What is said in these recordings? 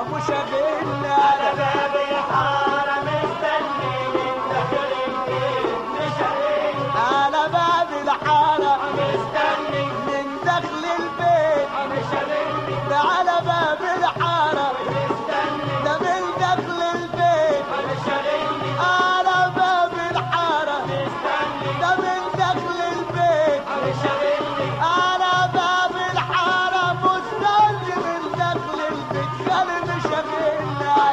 مشغلنا على باب الحارة مستني من داخل البيت مشغلنا على باب الحارة مستني من دخل البيت مشغلني ده على باب الحارة مستني ده من دخل البيت مشغلني على باب الحارة مستني ده من دخل البيت مشغلني على باب الحارة مستني من دخل البيت خلي مشغلنا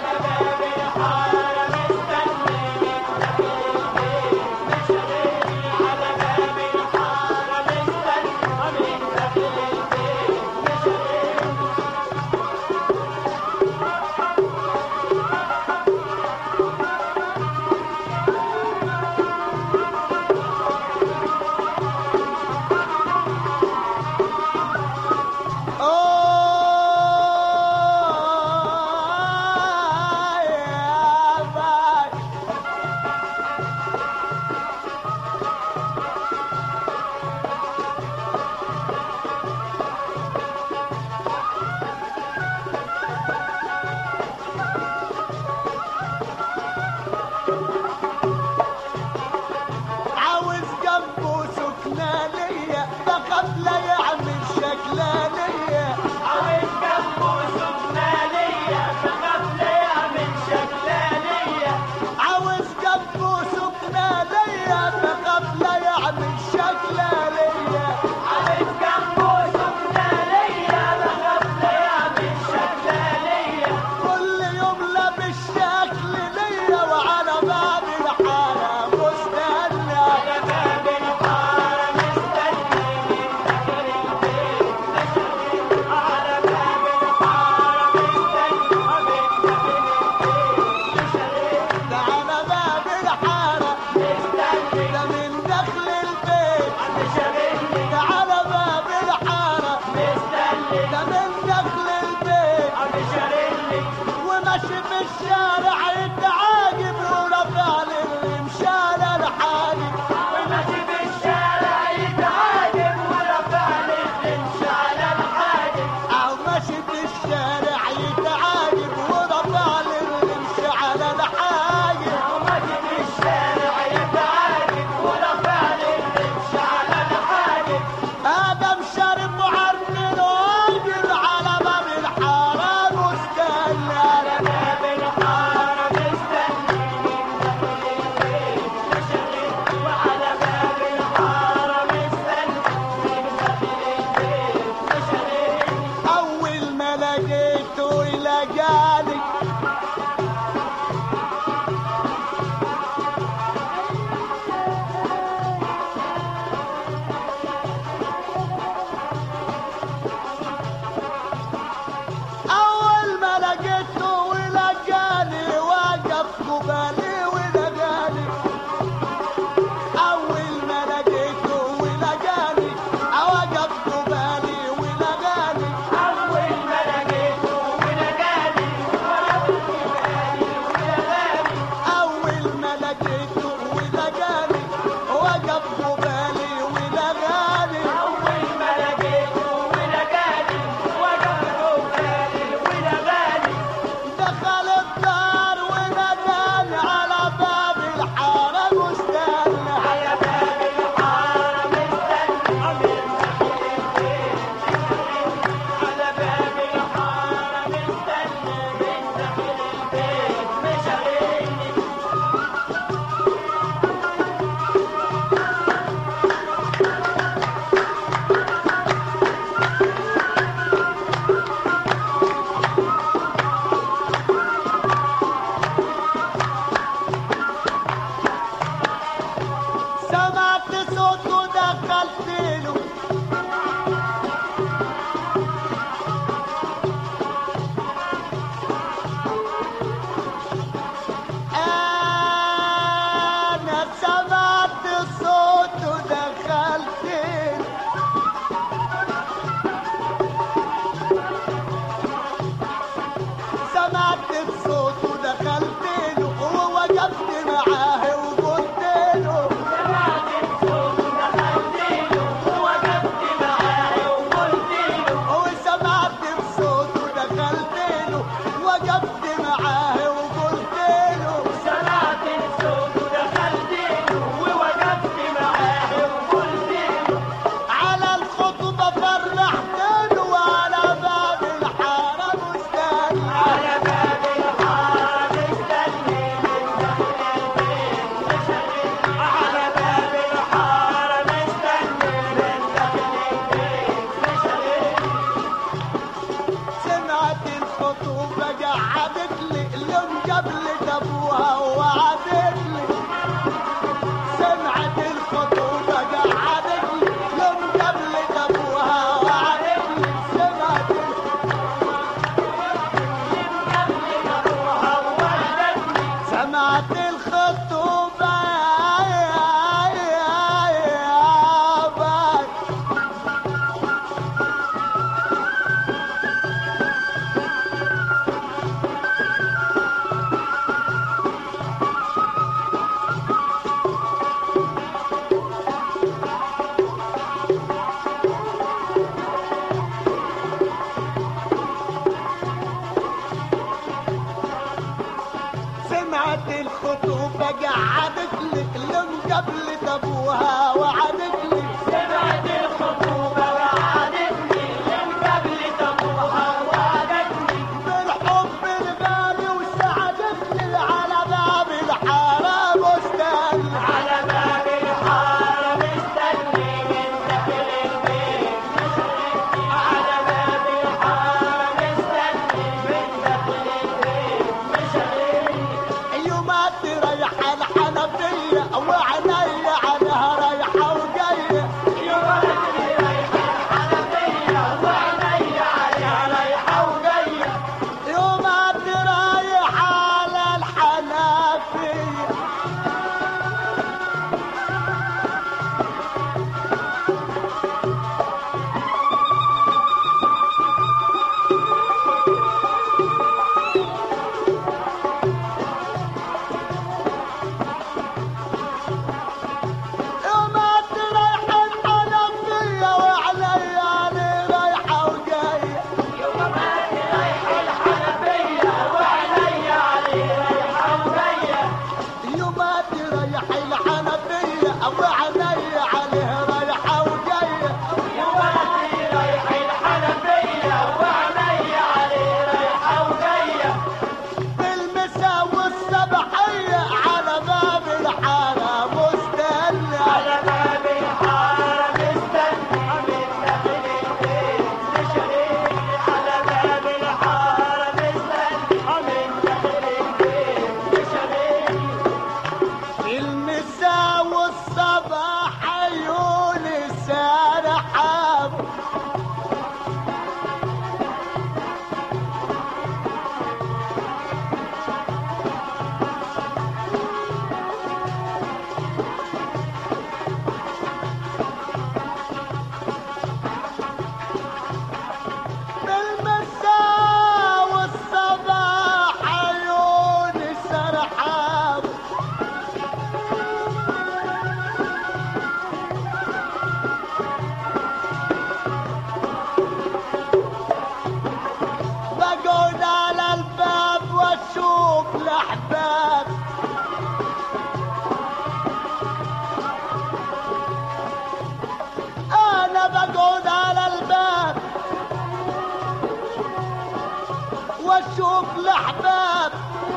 ابوك لحباب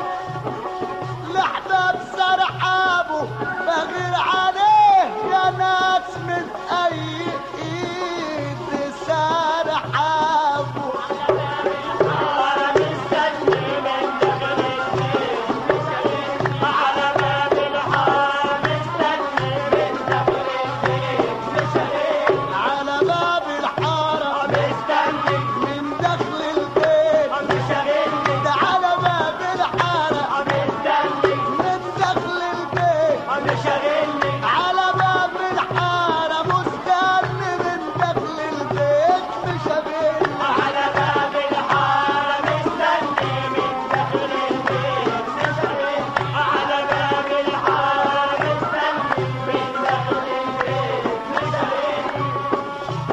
لحباب سرحابه بغير عليه يا ناس من اي ايد سرحابه وانا مستني من دخل البيت على باب الحارة مستني من دخل البيت مشغل على باب الحارة مستني من دخل البيت مشغلني ده على باب الحارة مستني من دخل البيت مشغلني على باب الحارة مستني من دخل البيت مشغل على باب الحارة مستني من دخل البيت مشغل على باب الحارة مستني من دخل البيت مشغل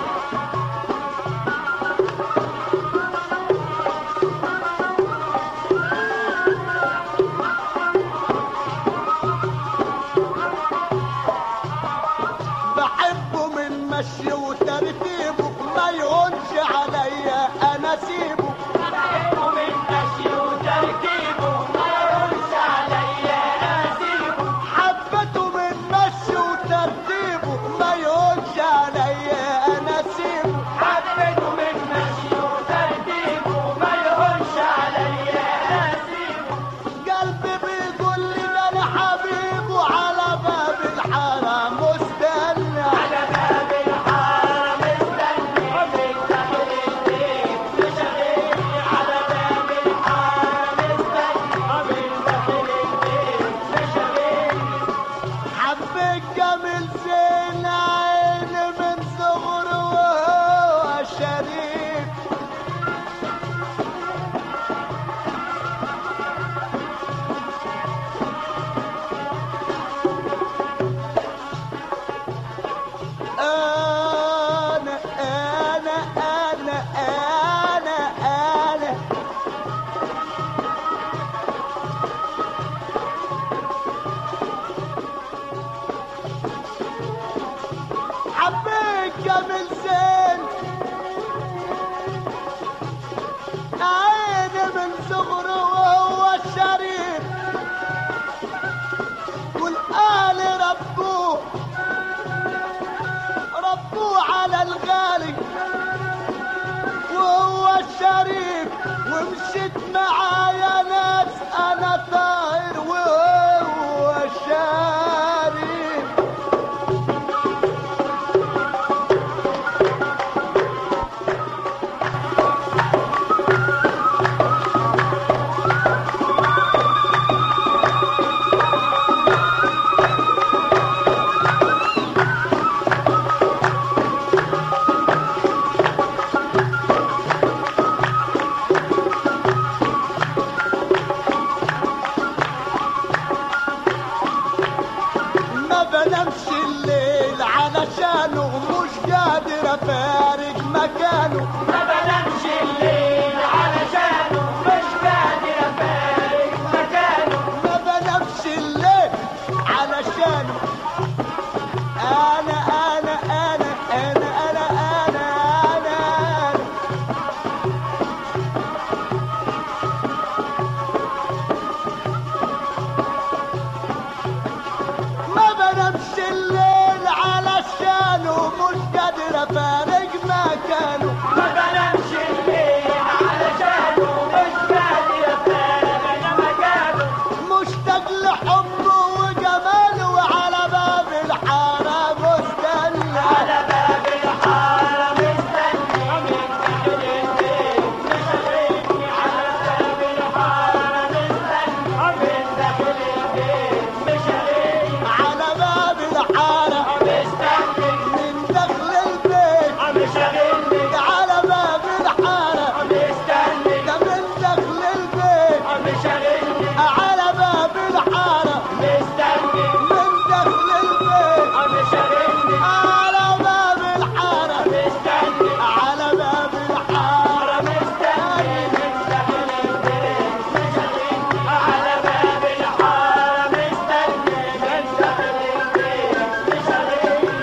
بحبه من مشي وترتيبه ما يهونش عليا انا سيبه ومن مشي وتركيبه ما يهونش عليا نسيبه حبته من مشي وترتيبه ما يهونش عليا انا سيبه حبيته من مشي وترتيبه ما يهونش عليا نسيبه قلبي بيقول لي ده انا حبيبه على باب الحارة مستنى على باب الحارة مستني من دخل البيت مشغل على باب الحارة مستني من دخل البيت مشغل حبيت جميل زين عيني من صغره وهو شريف أنا أنا أنا أنا أنا حبيت جميل زين عيني من صغره وهو الشريف والآل ربوه ربوه على الغالي وهو الشريف ومشيت معايا ناس انا طاير وهو الشريف ما بنامش الليل علشانه مش قادر افارق مكانه ما بنامش الليل علشانه مش قادر افارق مكانه ما بنامش الليل علشانه انا انا انا انا انا انا انا, أنا. ما بنامش الليل علشانه مش قادر افارق مكانه ما بنامش الليل علشانه مش قادر افارق مكانه مشتاق لحبه وجماله وعلى باب الحارة مستنى على باب الحارة مستني من دخل البيت مشغلني على باب الحارة مستني من دخل البيت مشغلني على باب الحارة مستني من دخل البيت مشغلني على باب الحارة مستني ده من دخل البيت مشغلني على باب الحارة مستني من دخل البيت مشغلني على باب الحارة مستني على باب الحارة مستني من دخل البيت مشغلني على باب الحارة مستني من دخل البيت مشغلني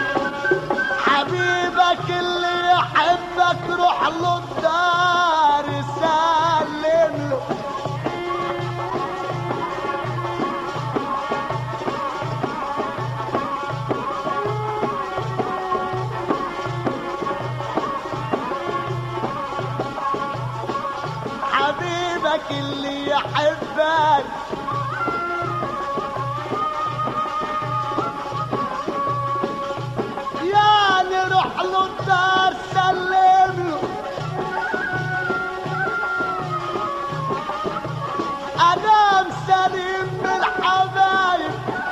حبيبك اللي يحبك روح له الدار سلم له يحبك اللي يحبك يا نروح له الدار سلم له أنا سليم بالحبايب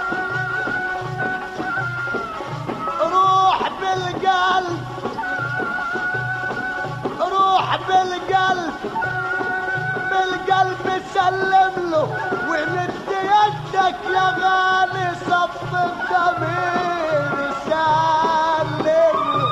روح بالقلب روح بالقلب بالقلب سلم له ومد يدك يا غالي صف الضمير سلم له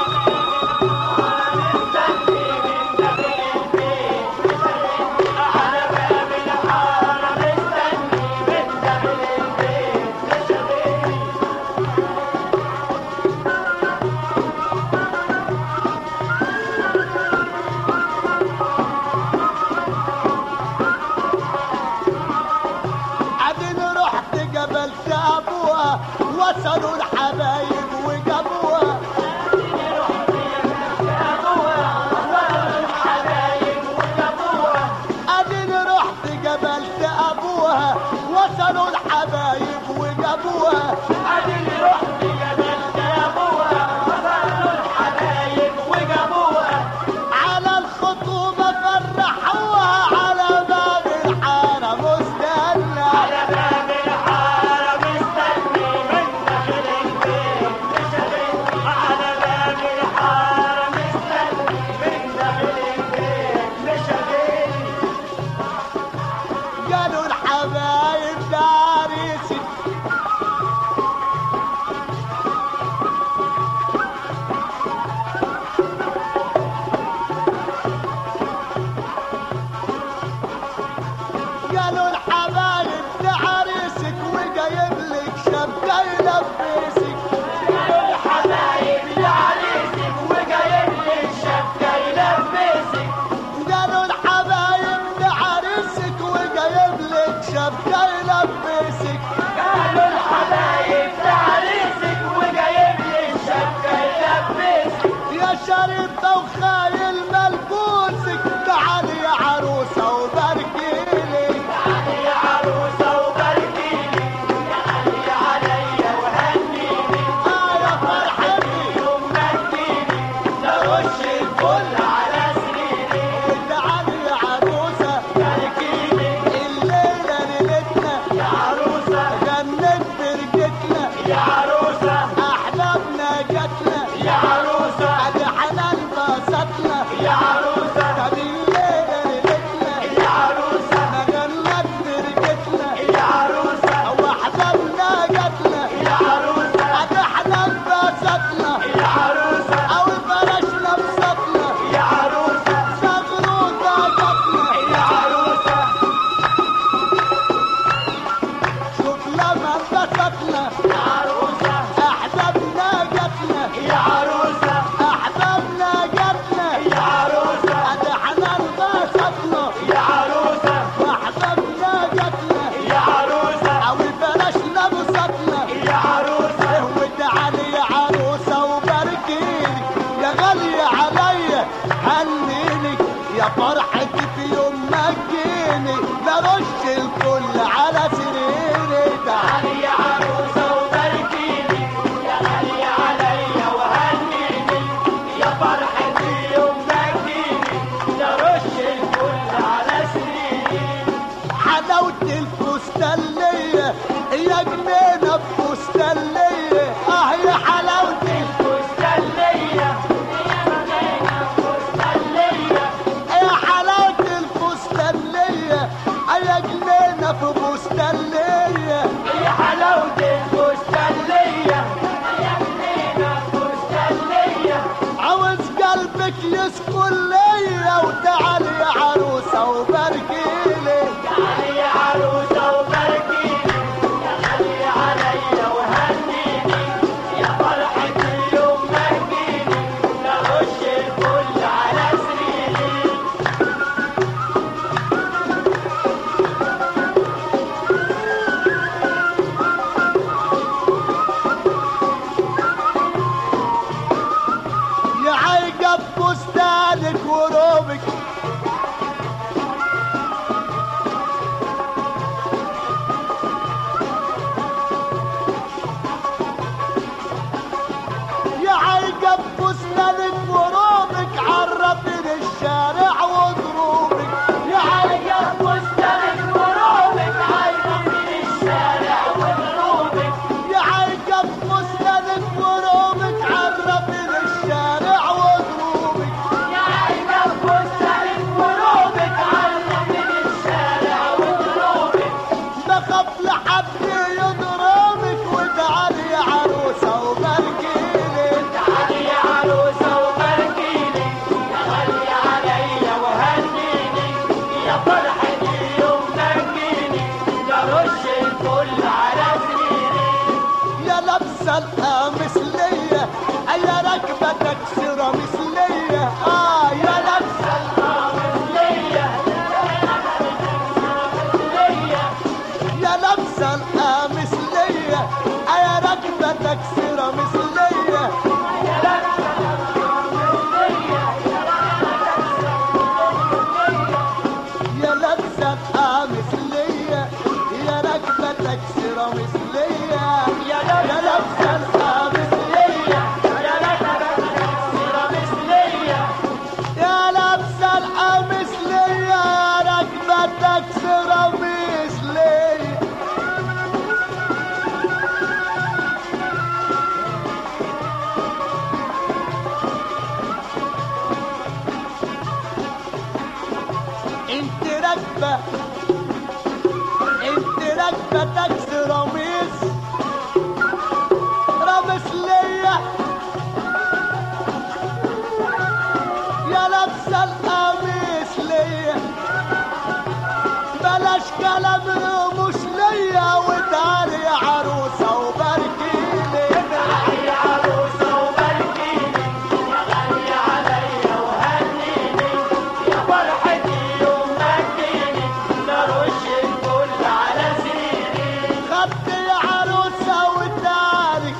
بعدين رحت قبلت ابوها وصلوا الحبايب وجابوها بعدين رحت قبلت ابوها وصلوا الحبايب وجابوها على الخطوبة فرحوها على باب الحارة مستنى قالوا الحبايب ده عريسي قالوا الحبايب ده عريسك وجايب لك شبكة يلبسك قالوا الحبايب ده عريسك وجايب لك شبكة يلبسك يا شريفة وخايل ملبوسك تعالي يا عروسة وباركي لي آه يا فرحتي تعالي يا عروسة الليلة ليلتنا جنة فرقتنا أحبابنا جاتنا أدي حلال بسطنا طب الليلة ليلتنا ما جنة فرقتنا وأحبابنا جاتنا أدي حلال بسطنا أو فرشنا بسطنا زغروطة جاتنا شوف لما انبسطنا أحبابنا جاتنا أحبابنا جاتنا أدي حلال بسطنا وأحبابنا جاتنا أو فرشنا بسطنا وتعالي يا عروسة وباركيلي يا غالية عليا هنيني يا فرحتي في يوم ما تجيني برش الكل على سريري تعالي يا عروسة وباركيلي يا غالية عليا وهنيني يا فرحتي يوم ما تجيني نرش الكل على سريري حلاوة الفستانية يا جنينة بفستانية اه يا حلاوة فستانية يا مدينة فستانية يا حلاوة الفستانية يا جنينة في فستانية يا حلاوة الفستانية يا مدينة فستانية عاوز قلبك يسكن ليا وتعالي يا عروسة وباركيلي تعالي يا عروسة وباركيلي يا غالية عليا وهنيني يا فرحتي يوم ما تجيني نرش الكل على سريري يا عيقب فستانك وروبك راكبة انت راكبة تاكسي رميس رامس ليا يا لابسة القميص ليا بلاش كلام رموش ليا وتعالي يا عروسة وباركيلي يا عروسة وباركيني يا غالية عليا وهنيني يا فرحتي يوم مجيني نرش الكل على سريري خدت يا عروسة وتعالي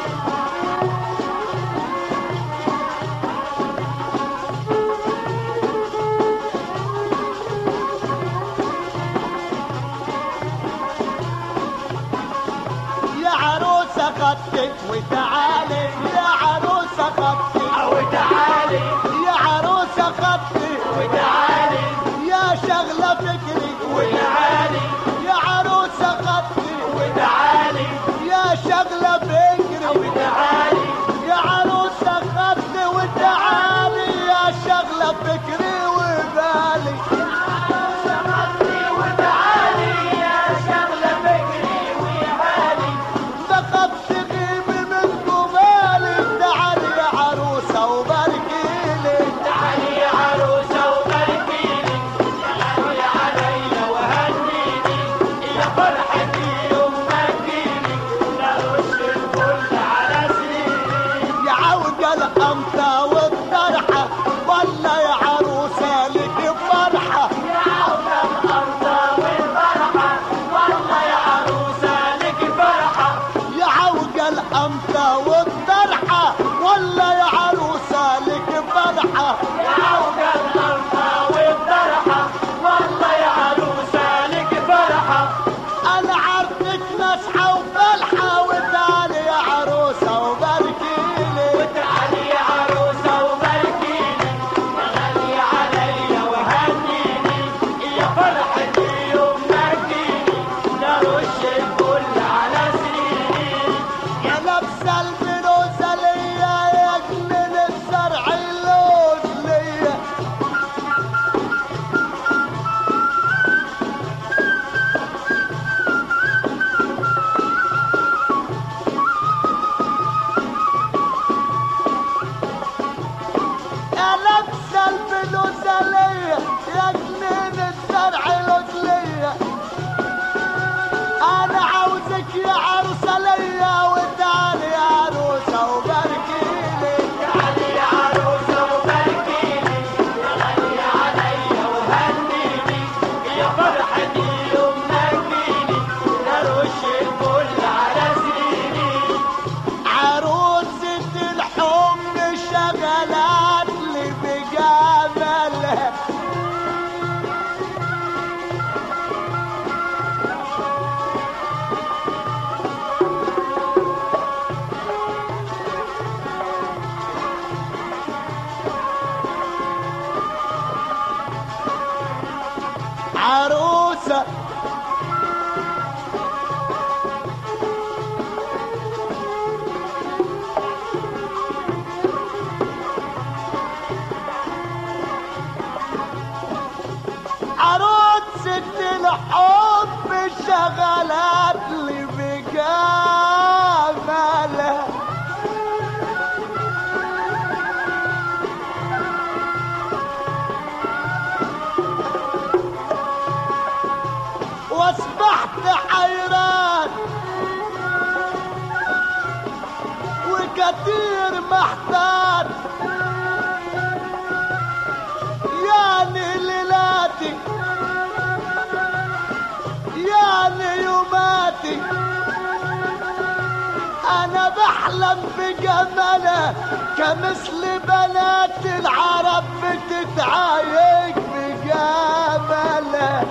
يا عروسة خدتك وتعالي يا عروسة خدتك أو تعالي يا عروسة خدتك وتعالي يا شغلة فكري وتعالي يا عروسة خدتك وتعالي يا شغلة فكري وتعالي يا عروسة خدني وتعالي يا شغلة فكري وبالي شغلتي وتعالي يا شغلة فكري ويهالي فقدت غيبي من قبالي تعالي يا عروسة وباركيلي تعالي يا عروسة وباركيني يا غالية عليا وهنيني يا فرحتي يوم مجيني نرش الكل على سريري يا عوجة الأمتى والطرحة ولا يا عروسة لك فرحة يا عودة الأرض والفرحة والله يا عروسة لك فرحة يا عوجة الأمتى والطرحة ولا يا عروسة لك فرحة يا عودة الأرض والفرحة والله يا عروسة لك فرحة انا عرفت نصحى وفلحة وتعالي يا عروسة وباركيلي وتعالي يا عروسة وباركيني يا غالية عليا وهنيني يا فرحتي يوم مجيني نرش الكل على سريري يا لابسة البلوزة ليا يا جنين الزرع اللوز ليا يا لابسة البلوزة ليا يا جنين الزرع اللوز ليا انا عاوزك يا عروسة ليا وتعالي يا عروسة وباركيلي تعالي يا عروسة وباركيني يا غالية عليا وهنيني يا فرحتي يوم مجيني نرش الكل على سريري عروسة الحب شغلات لي بجمالها عروسة عروسة الحب شغلات لي بجمالها واصبحت حيران وكتير محتار يعني ليلاتي يعني يوماتي انا بحلم بجمالها كمثل بنات العرب بتتعايق بجمالها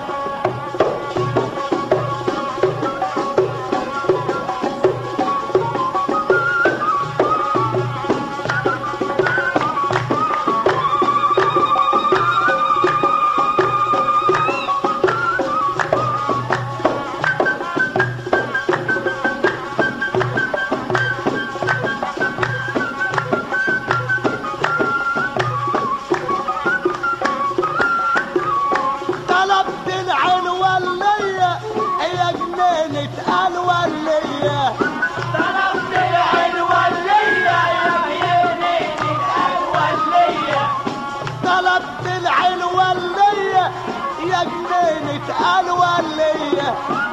طلبت العلوة اللي يا جنينة الولية